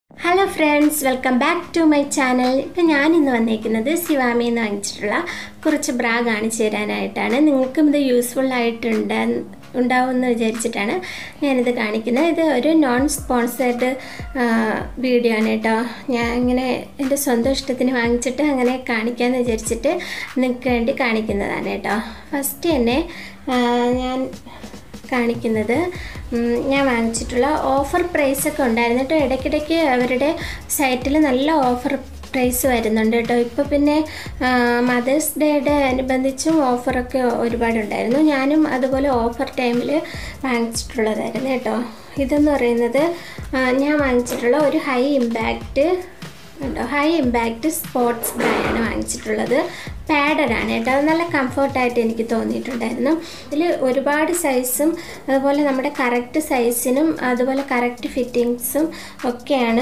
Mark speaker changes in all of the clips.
Speaker 1: hello friends welcome back to my channel ഇപ്പം ഞാൻ ഇന്ന് വന്നേക്കുന്നത് സിവാമിയിൽ നിന്ന് വാങ്ങിച്ചിട്ടുള്ള കുറച്ച് ബ്രാ കാണിച്ചു തരാനായിട്ടാണ് നിങ്ങൾക്കും ഇത് യൂസ്ഫുൾ ആയിട്ടുണ്ട് ഉണ്ടാവുമെന്ന് വിചാരിച്ചിട്ടാണ് ഞാനിത് കാണിക്കുന്നത് ഇത് ഒരു നോൺ സ്പോൺസേർഡ് വീഡിയോ ആണ് കേട്ടോ ഞാൻ ഇങ്ങനെ എൻ്റെ സ്വന്തം ഇഷ്ടത്തിന് വാങ്ങിച്ചിട്ട് അങ്ങനെ കാണിക്കാമെന്ന് വിചാരിച്ചിട്ട് നിങ്ങൾക്ക് വേണ്ടി കാണിക്കുന്നതാണ് കേട്ടോ ഫസ്റ്റ് തന്നെ ആ, ഞാൻ കാണിക്കുന്നത് ഉം, ഞാൻ വാങ്ങിച്ചിട്ടുള്ള ഓഫർ പ്രൈസൊക്കെ ഉണ്ടായിരുന്നു കേട്ടോ ഇടയ്ക്കിടയ്ക്ക് അവരുടെ സൈറ്റിൽ നല്ല ഓഫർ പ്രൈസ് വരുന്നുണ്ട് കേട്ടോ ഇപ്പോൾ പിന്നെ മദേഴ്സ് ഡേയുടെ അനുബന്ധിച്ചും ഓഫറൊക്കെ ഒരുപാടുണ്ടായിരുന്നു ഞാനും അതുപോലെ ഓഫർ ടൈമിൽ വാങ്ങിച്ചിട്ടുള്ളതായിരുന്നു കേട്ടോ ഇതെന്ന് പറയുന്നത് ആ, ഞാൻ വാങ്ങിച്ചിട്ടുള്ള ഒരു ഹൈ ഇമ്പാക്റ്റ് ഉണ്ടോ ഹൈ ഇമ്പാക്റ്റ് സ്പോർട്സ് ബ്രായാണ് വാങ്ങിച്ചിട്ടുള്ളത് പാഡഡ് ആണ് കേട്ടോ അത് നല്ല കംഫർട്ടായിട്ട് എനിക്ക് തോന്നിയിട്ടുണ്ടായിരുന്നു ഇതിൽ ഒരുപാട് സൈസും അതുപോലെ നമ്മുടെ കറക്റ്റ് സൈസിനും അതുപോലെ കറക്റ്റ് ഫിറ്റിങ്സും ഒക്കെയാണ്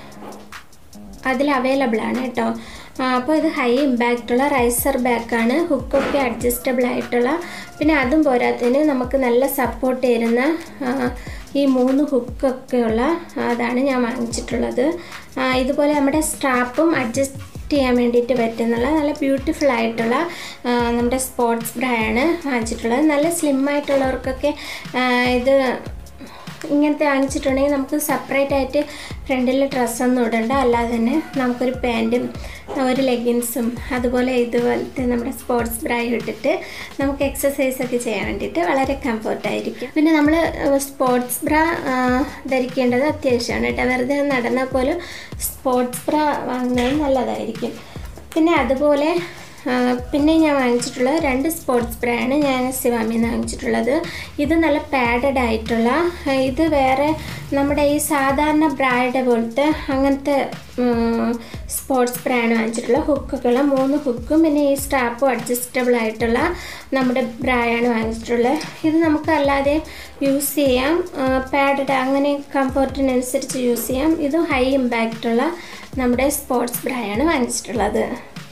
Speaker 1: അതിൽ അവൈലബിൾ ആണ് കേട്ടോ ആ, അപ്പോൾ ഇത് ഹൈ ഇമ്പാക്റ്റുള്ള റൈസർ ബാക്കാണ് ഹുക്കൊക്കെ അഡ്ജസ്റ്റബിൾ ആയിട്ടുള്ള പിന്നെ അതും പോരാത്തതിന് നമുക്ക് നല്ല സപ്പോർട്ട് തരുന്ന ആ, ഈ മൂന്ന് ഹുക്കൊക്കെയുള്ള അതാണ് ഞാൻ വാങ്ങിച്ചിട്ടുള്ളത് ആ, ഇതുപോലെ നമ്മുടെ സ്ട്രാപ്പും അഡ്ജസ്റ്റ് ചെയ്യാൻ വേണ്ടിയിട്ട് പറ്റുന്നുള്ള നല്ല ബ്യൂട്ടിഫുൾ ആയിട്ടുള്ള ആ, നമ്മുടെ സ്പോർട്സ് ബ്രായാണ് വാങ്ങിച്ചിട്ടുള്ളത് നല്ല സ്ലിം ആയിട്ടുള്ളവർക്കൊക്കെ ആ, ഇത് ഇങ്ങനത്തെ വാങ്ങിച്ചിട്ടുണ്ടെങ്കിൽ നമുക്ക് സെപ്പറേറ്റ് ആയിട്ട് ഫ്രണ്ടിൽ ഡ്രസ്സൊന്നും ഇടണ്ട അല്ലാതെ തന്നെ നമുക്കൊരു പാൻറ്റും ഒരു ലെഗിൻസും അതുപോലെ ഇതുപോലത്തെ നമ്മുടെ സ്പോർട്സ് ബ്രായും ഇട്ടിട്ട് നമുക്ക് എക്സസൈസ് ഒക്കെ ചെയ്യാൻ വേണ്ടിയിട്ട് വളരെ കംഫർട്ടായിരിക്കും പിന്നെ നമ്മൾ സ്പോർട്സ് ബ്ര ധരിക്കേണ്ടത് അത്യാവശ്യമാണ് കേട്ടോ വെറുതെ നടന്നാൽ പോലും സ്പോർട്സ് ബ്ര വാങ്ങുന്നത് നല്ലതായിരിക്കും പിന്നെ അതുപോലെ ആ, പിന്നെ ഞാൻ വാങ്ങിച്ചിട്ടുള്ളത് രണ്ട് സ്പോർട്സ് ബ്രായാണ് ഞാൻ സിവാമിയിൽ നിന്ന് വാങ്ങിച്ചിട്ടുള്ളത് ഇത് നല്ല പാഡഡ് ആയിട്ടുള്ള ആ, ഇത് വേറെ നമ്മുടെ ഈ സാധാരണ ബ്രായുടെ പോലത്തെ അങ്ങനത്തെ സ്പോർട്സ് ബ്രായാണ് വാങ്ങിച്ചിട്ടുള്ളത് ഹുക്കുകൾ മൂന്ന് ഹുക്കും പിന്നെ ഈ സ്ട്രാപ്പും അഡ്ജസ്റ്റബിൾ ആയിട്ടുള്ള നമ്മുടെ ബ്രായാണ് വാങ്ങിച്ചിട്ടുള്ളത് ഇത് നമുക്ക് അല്ലാതെ യൂസ് ചെയ്യാം പാഡഡ് അങ്ങനെ കംഫർട്ടിനനുസരിച്ച് യൂസ് ചെയ്യാം ഇതും ഹൈ ഇമ്പാക്റ്റുള്ള നമ്മുടെ സ്പോർട്സ് ബ്രായാണ് വാങ്ങിച്ചിട്ടുള്ളത്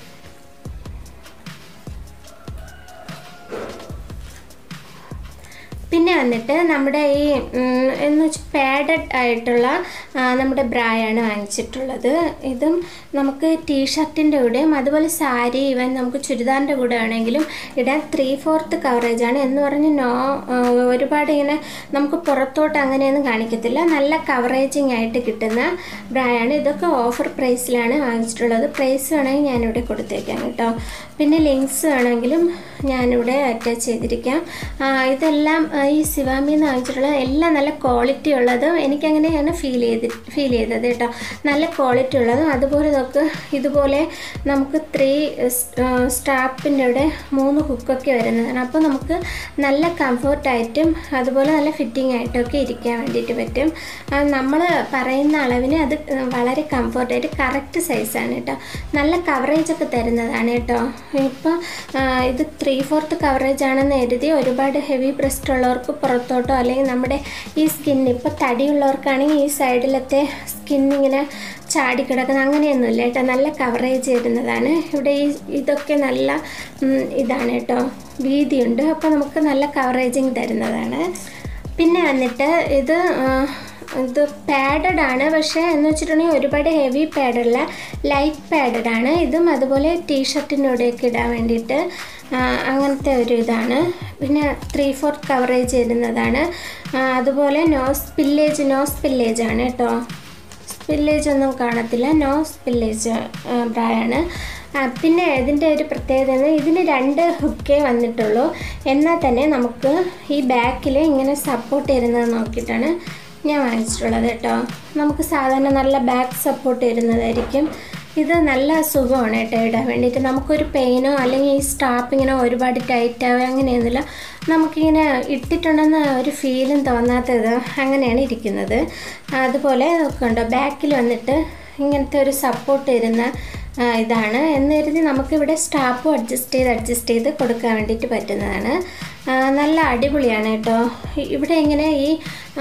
Speaker 1: പിന്നെ വന്നിട്ട് നമ്മുടെ ഈ ഉം, എന്ന് വെച്ചാൽ പാഡഡ് ആയിട്ടുള്ള ആ, നമ്മുടെ ബ്രായാണ് വാങ്ങിച്ചിട്ടുള്ളത് ഇതും നമുക്ക് ടീഷർട്ടിൻ്റെ കൂടെയും അതുപോലെ സാരി ഈവൻ നമുക്ക് ചുരിദാറിൻ്റെ കൂടെ ആണെങ്കിലും ഇടാൻ ത്രീ ഫോർത്ത് കവറേജ് ആണ് എന്ന് പറഞ്ഞ് നോ ആ, ഒരുപാട് ഇങ്ങനെ നമുക്ക് പുറത്തോട്ട് അങ്ങനെയൊന്നും കാണിക്കത്തില്ല നല്ല കവറേജിങ് ആയിട്ട് കിട്ടുന്ന ബ്രായാണ് ഇതൊക്കെ ഓഫർ പ്രൈസിലാണ് വാങ്ങിച്ചിട്ടുള്ളത് പ്രൈസ് വേണമെങ്കിൽ ഞാനിവിടെ കൊടുത്തേക്കാം കേട്ടോ പിന്നെ ലിങ്ക്സ് വേണമെങ്കിലും ഞാനിവിടെ അറ്റാച്ച് ചെയ്തിരിക്കാം ആ, ഇതെല്ലാം ആ, ഈ സിവാമിയിൽ നിന്ന് വാങ്ങിച്ചിട്ടുള്ള എല്ലാം നല്ല ക്വാളിറ്റി ഉള്ളതും എനിക്കങ്ങനെയാണ് ഫീൽ ചെയ്ത് ഫീൽ ചെയ്തത് കേട്ടോ നല്ല ക്വാളിറ്റി ഉള്ളതും അതുപോലെ നമുക്ക് ഇതുപോലെ നമുക്ക് ത്രീ സ്റ്റാപ്പിൻ്റെ ഇവിടെ മൂന്ന് ഹുക്കൊക്കെ വരുന്നതാണ് അപ്പോൾ നമുക്ക് നല്ല കംഫർട്ടായിട്ടും അതുപോലെ നല്ല ഫിറ്റിംഗ് ആയിട്ടൊക്കെ ഇരിക്കാൻ വേണ്ടിയിട്ട് പറ്റും നമ്മൾ പറയുന്ന അളവിന് അത് വളരെ കംഫർട്ടായിട്ട് കറക്റ്റ് സൈസാണ് കേട്ടോ നല്ല കവറേജ് ഒക്കെ തരുന്നതാണ് കേട്ടോ ഇപ്പോൾ ഇത് ത്രീ ഫോർത്ത് കവറേജ് ആണെന്ന് കരുതി ഒരുപാട് ഹെവി ബ്രസ്റ്റ് ഉള്ളവർക്ക് പുറത്തോട്ടോ അല്ലെങ്കിൽ നമ്മുടെ ഈ സ്കിൻ ഇപ്പോൾ തടിയുള്ളവർക്കാണെങ്കിൽ ഈ സൈഡിലത്തെ സ്കിൻ ഇങ്ങനെ ചാടിക്കിടക്കുന്ന അങ്ങനെയൊന്നുമില്ല കേട്ടോ നല്ല കവറേജ് വരുന്നതാണ് ഇവിടെ ഈ ഇതൊക്കെ നല്ല ഉം, ഇതാണ് കേട്ടോ വീതിയുണ്ട് അപ്പോൾ നമുക്ക് നല്ല കവറേജിങ് തരുന്നതാണ് പിന്നെ വന്നിട്ട് ഇത് ആ, ഇത് പാഡഡ് ആണ് പക്ഷേ എന്ന് വെച്ചിട്ടുണ്ടെങ്കിൽ ഒരുപാട് ഹെവി പാഡല്ല ലൈറ്റ് പാഡഡ് ആണ് ഇതും അതുപോലെ ടീഷർട്ടിനൂടെയൊക്കെ ഇടാൻ വേണ്ടിയിട്ട് ആ, അങ്ങനത്തെ ഒരു ഇതാണ് പിന്നെ ത്രീ ഫോർത്ത് കവറേജ് വരുന്നതാണ് ആ, അതുപോലെ നോ സ്പില്ലേജ് നോ സ്പില്ലേജ് ആണ് കേട്ടോ സ്പില്ലേജ് ഒന്നും കാണത്തില്ല നോ സ്പില്ലേജ് ബ്രായാണ് ആ, പിന്നെ ഇതിൻ്റെ ഒരു പ്രത്യേകത എന്ന് ഇതിന് രണ്ട് ഹുക്കേ വന്നിട്ടുള്ളൂ എന്നാൽ തന്നെ നമുക്ക് ഈ ബാക്കിൽ ഇങ്ങനെ സപ്പോർട്ട് തരുന്നത് നോക്കിയിട്ടാണ് ഞാൻ വാങ്ങിച്ചിട്ടുള്ളത് കേട്ടോ നമുക്ക് സാധാരണ നല്ല ബാക്ക് സപ്പോർട്ട് തരുന്നതായിരിക്കും ഇത് നല്ല സുഖമാണ് കേട്ടോ ഇടാൻ വേണ്ടിയിട്ട് നമുക്കൊരു പെയിനോ അല്ലെങ്കിൽ ഈ സ്റ്റാപ്പ് ഇങ്ങനെ ഒരുപാട് ടൈറ്റ് ആവുക അങ്ങനെയൊന്നുമില്ല നമുക്കിങ്ങനെ ഇട്ടിട്ടുണ്ടെന്ന് ഒരു ഫീലും തോന്നാത്തത് അങ്ങനെയാണ് ഇരിക്കുന്നത് അതുപോലെ നോക്കണ്ടോ ബാക്കിൽ വന്നിട്ട് ഇങ്ങനത്തെ ഒരു സപ്പോർട്ട് തരുന്ന ആ, ഇതാണ് എന്ന് കരുതി നമുക്കിവിടെ സ്റ്റാപ്പും അഡ്ജസ്റ്റ് ചെയ്ത് അഡ്ജസ്റ്റ് ചെയ്ത് കൊടുക്കാൻ വേണ്ടിയിട്ട് പറ്റുന്നതാണ് ആ, നല്ല അടിപൊളിയാണ് കേട്ടോ ഇ- ഇവിടെ ഇങ്ങനെ ഈ ആ,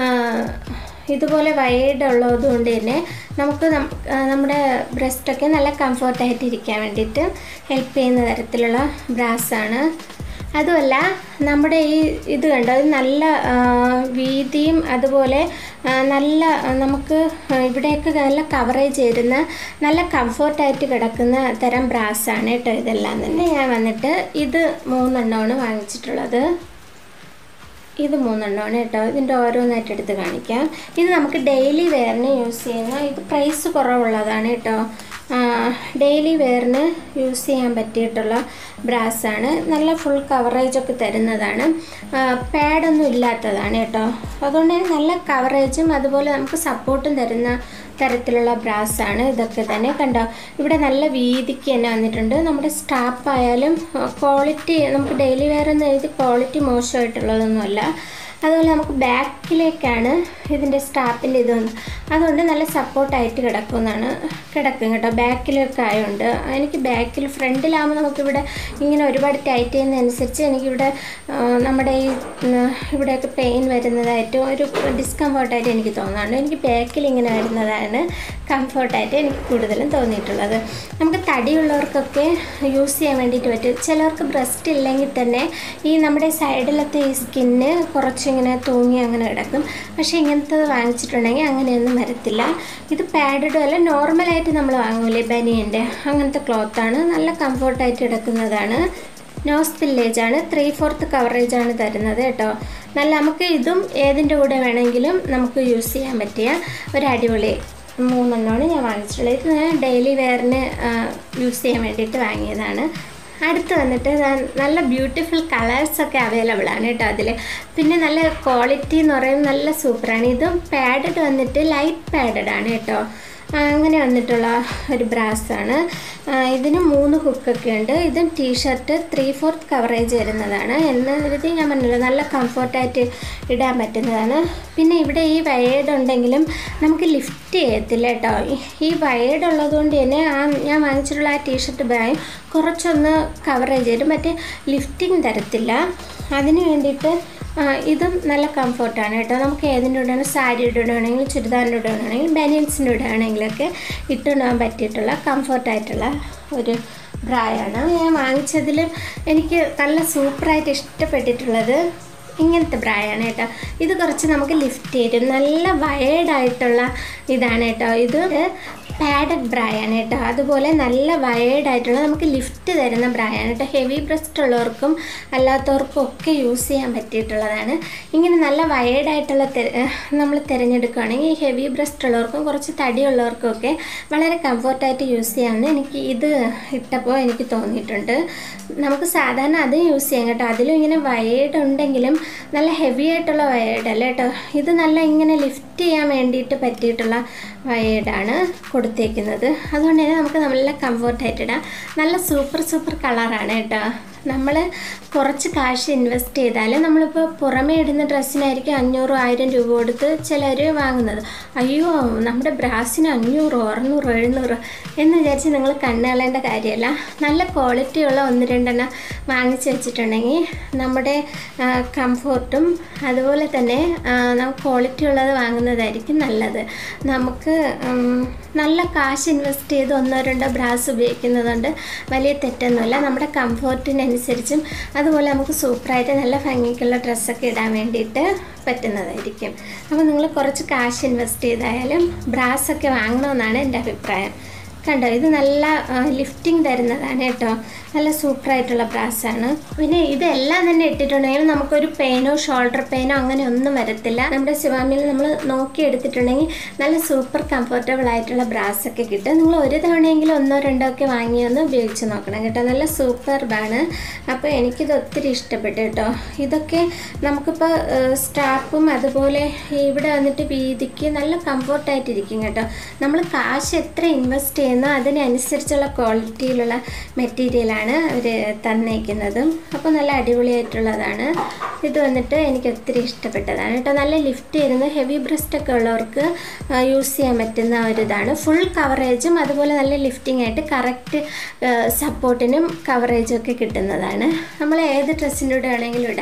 Speaker 1: ഇതുപോലെ വൈഡ് ഉള്ളത് കൊണ്ട് തന്നെ നമുക്ക് നം- ആ, നമ്മുടെ ബ്രസ്റ്റൊക്കെ നല്ല കംഫർട്ടായിട്ട് ഇരിക്കാൻ വേണ്ടിയിട്ട് ഹെൽപ്പ് ചെയ്യുന്ന തരത്തിലുള്ള ബ്രാസാണ് അതുമല്ല നമ്മുടെ ഈ ഇത് കണ്ടോ ഇത് നല്ല ആ, വീതിയും അതുപോലെ ആ, നല്ല ആ, നമുക്ക് ഇവിടെയൊക്കെ നല്ല കവറേജ് വരുന്ന നല്ല കംഫർട്ടായിട്ട് കിടക്കുന്ന തരം ബ്രാസാണ് കേട്ടോ ഇതെല്ലാം തന്നെ ഞാൻ വന്നിട്ട് ഇത് മൂന്നെണ്ണമാണ് വാങ്ങിച്ചിട്ടുള്ളത് ഇത് മൂന്നെണ്ണമാണ് കേട്ടോ ഇതിൻ്റെ ഓരോന്നായിട്ട് എടുത്ത് കാണിക്കാം ഇത് നമുക്ക് ഡെയിലി വെയറിന് യൂസ് ചെയ്യുന്ന ഇത് പ്രൈസ് കുറവുള്ളതാണ് കേട്ടോ ഡെയിലി വെയറിന് യൂസ് ചെയ്യാൻ പറ്റിയിട്ടുള്ള ബ്രാസാണ് നല്ല ഫുൾ കവറേജ് ഒക്കെ തരുന്നതാണ് പാഡൊന്നും ഇല്ലാത്തതാണ് കേട്ടോ അതുകൊണ്ട് തന്നെ നല്ല കവറേജും അതുപോലെ നമുക്ക് സപ്പോർട്ടും തരുന്ന തരത്തിലുള്ള ബ്രാസാണ് ഇതൊക്കെ തന്നെ കണ്ടോ ഇവിടെ നല്ല വീതിക്ക് തന്നെ വന്നിട്ടുണ്ട് നമ്മുടെ സ്റ്റാപ്പ് ആയാലും ക്വാളിറ്റി നമുക്ക് ഡെയിലി വെയർ എന്ന് എഴുതി ക്വാളിറ്റി മോശമായിട്ടുള്ളതൊന്നുമല്ല അതുപോലെ നമുക്ക് ബാക്കിലേക്കാണ് ഇതിൻ്റെ സ്റ്റാപ്പിൻ്റെ ഇത് വന്നത് അതുകൊണ്ട് നല്ല സപ്പോർട്ടായിട്ട് കിടക്കുമെന്നാണ് കിടക്കും കേട്ടോ ബാക്കിലൊക്കെ ആയതുകൊണ്ട് എനിക്ക് ബാക്കിൽ ഫ്രണ്ടിലാകുമ്പോൾ നമുക്കിവിടെ ഇങ്ങനെ ഒരുപാട് ടൈറ്റ് ചെയ്യുന്നതനുസരിച്ച് എനിക്കിവിടെ ആ, നമ്മുടെ ഈ ഉം, ഇവിടെയൊക്കെ പെയിൻ വരുന്നതായിട്ട് ഒരു ഡിസ്കംഫർട്ടായിട്ട് എനിക്ക് തോന്നാറുണ്ട് എനിക്ക് ബാക്കിൽ ഇങ്ങനെ വരുന്നതാണ് കംഫർട്ടായിട്ട് എനിക്ക് കൂടുതലും തോന്നിയിട്ടുള്ളത് നമുക്ക് തടിയുള്ളവർക്കൊക്കെ യൂസ് ചെയ്യാൻ വേണ്ടിയിട്ട് പറ്റും ചിലർക്ക് ബ്രസ്റ്റ് ഇല്ലെങ്കിൽ തന്നെ ഈ നമ്മുടെ സൈഡിലത്തെ ഈ സ്കിന്ന് കുറച്ചിങ്ങനെ തൂങ്ങി അങ്ങനെ കിടക്കും പക്ഷേ ഇങ്ങനത്തെ വാങ്ങിച്ചിട്ടുണ്ടെങ്കിൽ അങ്ങനെയൊന്നും വരത്തില്ല ഇത് പാഡഡും അല്ല നോർമലായിട്ട് നമ്മൾ വാങ്ങൂലേ ബനിയൻ്റെ അങ്ങനത്തെ ക്ലോത്താണ് നല്ല കംഫർട്ടായിട്ട് കിടക്കുന്നതാണ് നോസ് പില്ലേജ് ആണ് ത്രീ ഫോർത്ത് കവറേജ് ആണ് തരുന്നത് കേട്ടോ നല്ല നമുക്ക് ഇതും ഏതിൻ്റെ കൂടെ വേണമെങ്കിലും നമുക്ക് യൂസ് ചെയ്യാൻ പറ്റിയ ഒരു അടിപൊളി മൂന്നെണ്ണമാണ് ഞാൻ വാങ്ങിച്ചിട്ടുള്ളത് ഇത് ഞാൻ ഡെയിലി വെയറിന് യൂസ് ചെയ്യാൻ വേണ്ടിയിട്ട് വാങ്ങിയതാണ് അടുത്ത് വന്നിട്ട് ന- നല്ല ബ്യൂട്ടിഫുൾ കളേഴ്സൊക്കെ അവൈലബിൾ ആണ് കേട്ടോ അതിൽ പിന്നെ നല്ല ക്വാളിറ്റി എന്ന് പറയുന്നത് നല്ല സൂപ്പറാണ് ഇതും പാഡഡ് വന്നിട്ട് ലൈറ്റ് പാഡഡ് ആണ് കേട്ടോ ആ, അങ്ങനെ വന്നിട്ടുള്ള ഒരു ബ്രാസാണ് ഇതിന് മൂന്ന് ഹുക്കൊക്കെ ഉണ്ട് ഇതും ടീഷർട്ട് ത്രീ ഫോർത്ത് കവറേജ് വരുന്നതാണ് എന്ന് കരുതി ഞാൻ പറഞ്ഞല്ലോ നല്ല കംഫർട്ടായിട്ട് ഇടാൻ പറ്റുന്നതാണ് പിന്നെ ഇവിടെ ഈ വയേർഡ് ഉണ്ടെങ്കിലും നമുക്ക് ലിഫ്റ്റ് ചെയ്യത്തില്ല കേട്ടോ ഈ- ഈ വയേർഡ് ഉള്ളതുകൊണ്ട് തന്നെ ആ ഞാൻ വാങ്ങിച്ചിട്ടുള്ള ആ ടീഷർട്ട് ബാഗ് കുറച്ചൊന്ന് കവറേജ് തരും മറ്റേ ലിഫ്റ്റിംഗ് തരത്തില്ല അതിന് വേണ്ടിയിട്ട് ആ, ഇതും നല്ല കംഫർട്ടാണ് കേട്ടോ നമുക്ക് ഏതിൻ്റെ കൂടെയാണ് സാരിയുടെ ഇടുകയാണെങ്കിൽ ചുരിദാറിൻ്റെ ഇടുകയാണെങ്കിൽ ബനിയൻസിൻ്റെ ഇടുകയാണെങ്കിലൊക്കെ ഇട്ടുകൊണ്ടുപോകാൻ പറ്റിയിട്ടുള്ള കംഫർട്ടായിട്ടുള്ള ഒരു ബ്രായാണ് ഞാൻ വാങ്ങിച്ചതിൽ എനിക്ക് നല്ല സൂപ്പറായിട്ട് ഇഷ്ടപ്പെട്ടിട്ടുള്ളത് ഇങ്ങനത്തെ ബ്രായാണ് കേട്ടോ ഇത് കുറച്ച് നമുക്ക് ലിഫ്റ്റ് ചെയ്യും നല്ല വയേർഡായിട്ടുള്ള ഇതാണ് കേട്ടോ ഇത് പാഡഡ് ബ്രായാണ് കേട്ടോ അതുപോലെ നല്ല വയേർഡായിട്ടുള്ള നമുക്ക് ലിഫ്റ്റ് തരുന്ന ബ്രായാണ് കേട്ടോ ഹെവി ബ്രസ്റ്റ് ഉള്ളവർക്കും അല്ലാത്തവർക്കും ഒക്കെ യൂസ് ചെയ്യാൻ പറ്റിയിട്ടുള്ളതാണ് ഇങ്ങനെ നല്ല വയേർഡായിട്ടുള്ള നമ്മൾ തിരഞ്ഞെടുക്കുകയാണെങ്കിൽ ഹെവി ബ്രസ്റ്റ് ഉള്ളവർക്കും കുറച്ച് തടിയുള്ളവർക്കും ഒക്കെ വളരെ കംഫർട്ടായിട്ട് യൂസ് ചെയ്യാമെന്ന് എനിക്ക് ഇത് ഇട്ടപ്പോൾ എനിക്ക് തോന്നിയിട്ടുണ്ട് നമുക്ക് സാധാരണ അത് യൂസ് ചെയ്യാം കേട്ടോ അതിലും ഇങ്ങനെ വയേർഡ് ഉണ്ടെങ്കിലും നല്ല ഹെവി ആയിട്ടുള്ള വയേർഡ് അല്ല കേട്ടോ ഇത് നല്ല ഇങ്ങനെ ലിഫ്റ്റ് ചെയ്യാൻ വേണ്ടിയിട്ട് പറ്റിയിട്ടുള്ള വയേർഡാണ് കൊടുത്തേക്കുന്നത് അതുകൊണ്ട് തന്നെ നമുക്ക് നല്ല കംഫർട്ടായിട്ട് ഇടാം നല്ല സൂപ്പർ സൂപ്പർ കളറാണ് കേട്ടോ നമ്മൾ കുറച്ച് കാശ് ഇൻവെസ്റ്റ് ചെയ്താൽ നമ്മളിപ്പോൾ പുറമേ ഇടുന്ന ഡ്രസ്സിനായിരിക്കും അഞ്ഞൂറ് ആയിരം രൂപ കൊടുത്ത് ചിലർ വാങ്ങുന്നത് അയ്യോ നമ്മുടെ ബ്രാസിന് അഞ്ഞൂറോ അറുന്നൂറോ എഴുന്നൂറോ എന്ന് വിചാരിച്ച് നിങ്ങൾ കണ്ണുകളേണ്ട കാര്യമല്ല നല്ല ക്വാളിറ്റിയുള്ള ഒന്ന് രണ്ടെണ്ണം വാങ്ങിച്ച് വെച്ചിട്ടുണ്ടെങ്കിൽ നമ്മുടെ കംഫോർട്ടും അതുപോലെ തന്നെ ആ, നമുക്ക് ക്വാളിറ്റി ഉള്ളത് വാങ്ങുന്നതായിരിക്കും നല്ലത് നമുക്ക് ഉം, നല്ല കാശ് ഇൻവെസ്റ്റ് ചെയ്ത് ഒന്നോ രണ്ടോ ബ്രാസ് ഉപയോഗിക്കുന്നതുകൊണ്ട് വലിയ തെറ്റൊന്നുമില്ല നമ്മുടെ കംഫോർട്ടിനനുസരിച്ചും അതുപോലെ നമുക്ക് സൂപ്പറായിട്ട് നല്ല ഭംഗിക്കുള്ള ഡ്രസ്സൊക്കെ ഇടാൻ വേണ്ടിയിട്ട് പറ്റുന്നതായിരിക്കും അപ്പോൾ നിങ്ങൾ കുറച്ച് കാശ് ഇൻവെസ്റ്റ് ചെയ്തായാലും ബ്രാസൊക്കെ വാങ്ങണമെന്നാണ് എൻ്റെ അഭിപ്രായം കണ്ടോ ഇത് നല്ല ലിഫ്റ്റിംഗ് തരുന്നതാണ് കേട്ടോ നല്ല സൂപ്പറായിട്ടുള്ള ബ്രാസാണ് പിന്നെ ഇതെല്ലാം തന്നെ ഇട്ടിട്ടുണ്ടെങ്കിൽ നമുക്കൊരു പെയിനോ ഷോൾഡർ പെയിനോ അങ്ങനെ ഒന്നും വരത്തില്ല നമ്മുടെ ശിവാമിയിൽ നമ്മൾ നോക്കി എടുത്തിട്ടുണ്ടെങ്കിൽ നല്ല സൂപ്പർ കംഫർട്ടബിൾ ആയിട്ടുള്ള ബ്രാസൊക്കെ കിട്ടും നിങ്ങൾ ഒരു തവണയെങ്കിലും ഒന്നോ രണ്ടോ ഒക്കെ വാങ്ങി ഒന്ന് ഉപയോഗിച്ച് നോക്കണം കേട്ടോ നല്ല സൂപ്പർബാണ് അപ്പോൾ എനിക്കിത് ഒത്തിരി ഇഷ്ടപ്പെട്ടു കേട്ടോ ഇതൊക്കെ നമുക്കിപ്പോൾ സ്റ്റാപ്പും അതുപോലെ ഇവിടെ വന്നിട്ട് വീതിക്ക് നല്ല കംഫർട്ടായിട്ടിരിക്കും കേട്ടോ നമ്മൾ കാശ് എത്ര ഇൻവെസ്റ്റ് ചെയ്യുന്നോ അതിനനുസരിച്ചുള്ള ക്വാളിറ്റിയിലുള്ള മെറ്റീരിയലാണ് അവർ തന്നേക്കുന്നതും അപ്പോൾ നല്ല അടിപൊളിയായിട്ടുള്ളതാണ് ഇത് വന്നിട്ട് എനിക്ക് ഒത്തിരി ഇഷ്ടപ്പെട്ടതാണ് കേട്ടോ നല്ല ലിഫ്റ്റ് ചെയ്യുന്ന ഹെവി ബ്രസ്റ്റ് ഒക്കെ ഉള്ളവർക്ക് യൂസ് ചെയ്യാൻ പറ്റുന്ന ഒരു ഇതാണ് ഫുൾ കവറേജും അതുപോലെ നല്ല ലിഫ്റ്റിംഗ് ആയിട്ട് കറക്റ്റ് സപ്പോർട്ടിനും കവറേജും ഒക്കെ കിട്ടുന്നതാണ് നമ്മൾ ഏത് ഡ്രസ്സിൻ്റെ കൂടെ ആണെങ്കിലും ഇടാം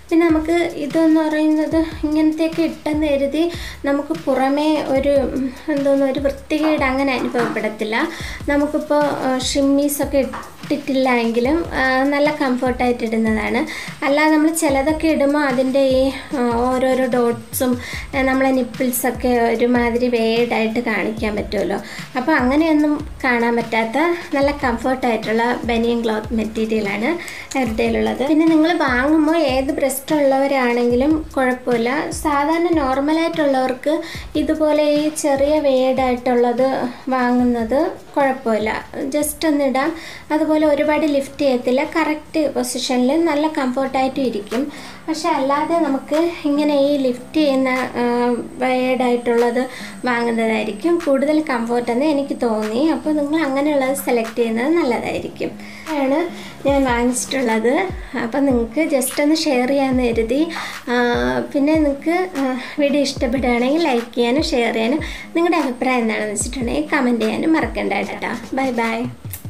Speaker 1: പിന്നെ നമുക്ക് ഇതെന്ന് പറയുന്നത് ഇങ്ങനത്തെയൊക്കെ ഇട്ടെന്ന് കരുതി നമുക്ക് പുറമേ ഒരു ഉം, എന്തോന്ന് ഒരു വൃത്തികേട് അങ്ങനെ അനുഭവപ്പെടത്തില്ല നമുക്കിപ്പോൾ ഷിമ്മീസൊക്കെ ഇട്ടിട്ടില്ല എങ്കിലും ആ, നല്ല കംഫർട്ടായിട്ട് ഇടുന്നതാണ് അല്ലാതെ നമ്മൾ ചിലതൊക്കെ ഇടുമ്പോൾ അതിൻ്റെ ഈ ആ, ഓരോരോ ഡോട്ട്സും നമ്മളെ നിപ്പിൾസൊക്കെ ഒരുമാതിരി വേഡായിട്ട് കാണിക്കാൻ പറ്റുമല്ലോ അപ്പോൾ അങ്ങനെയൊന്നും കാണാൻ പറ്റാത്ത നല്ല കംഫർട്ടായിട്ടുള്ള ബനിയൻ ക്ലോത്ത് മെറ്റീരിയലാണ് എയർടെയിലുള്ളത് പിന്നെ നിങ്ങൾ വാങ്ങുമ്പോൾ ഏത് ബ്രസ്റ്റ് ഉള്ളവരാണെങ്കിലും കുഴപ്പമില്ല സാധാരണ നോർമലായിട്ടുള്ളവർക്ക് ഇതുപോലെ ഈ ചെറിയ വേഡായിട്ടുള്ളത് വാങ്ങുന്നത് കുഴപ്പമില്ല ജസ്റ്റ് ഒന്ന് ഇടാം അതുപോലെ ഒരുപാട് ലിഫ്റ്റ് ചെയ്യത്തില്ല കറക്റ്റ് പൊസിഷനിൽ നല്ല കംഫർട്ടായിട്ടും ഇരിക്കും പക്ഷെ അല്ലാതെ നമുക്ക് ഇങ്ങനെ ഈ ലിഫ്റ്റ് ചെയ്യുന്ന വയേർഡായിട്ടുള്ളത് വാങ്ങുന്നതായിരിക്കും കൂടുതൽ കംഫർട്ടെന്ന് എനിക്ക് തോന്നി അപ്പോൾ നിങ്ങൾ അങ്ങനെയുള്ളത് സെലക്ട് ചെയ്യുന്നത് നല്ലതായിരിക്കും ആണ് ഞാൻ വാങ്ങിച്ചിട്ടുള്ളത് അപ്പോൾ നിങ്ങൾക്ക് ജസ്റ്റ് ഒന്ന് ഷെയർ ചെയ്യാമെന്ന് കരുതി ആ, പിന്നെ നിങ്ങൾക്ക് വീഡിയോ ഇഷ്ടപ്പെടുകയാണെങ്കിൽ ലൈക്ക് ചെയ്യാനും ഷെയർ ചെയ്യാനും നിങ്ങളുടെ അഭിപ്രായം എന്താണെന്ന് വെച്ചിട്ടുണ്ടെങ്കിൽ കമൻറ്റ് ചെയ്യാനും മറക്കണ്ട കേട്ടോ ബൈ ബൈ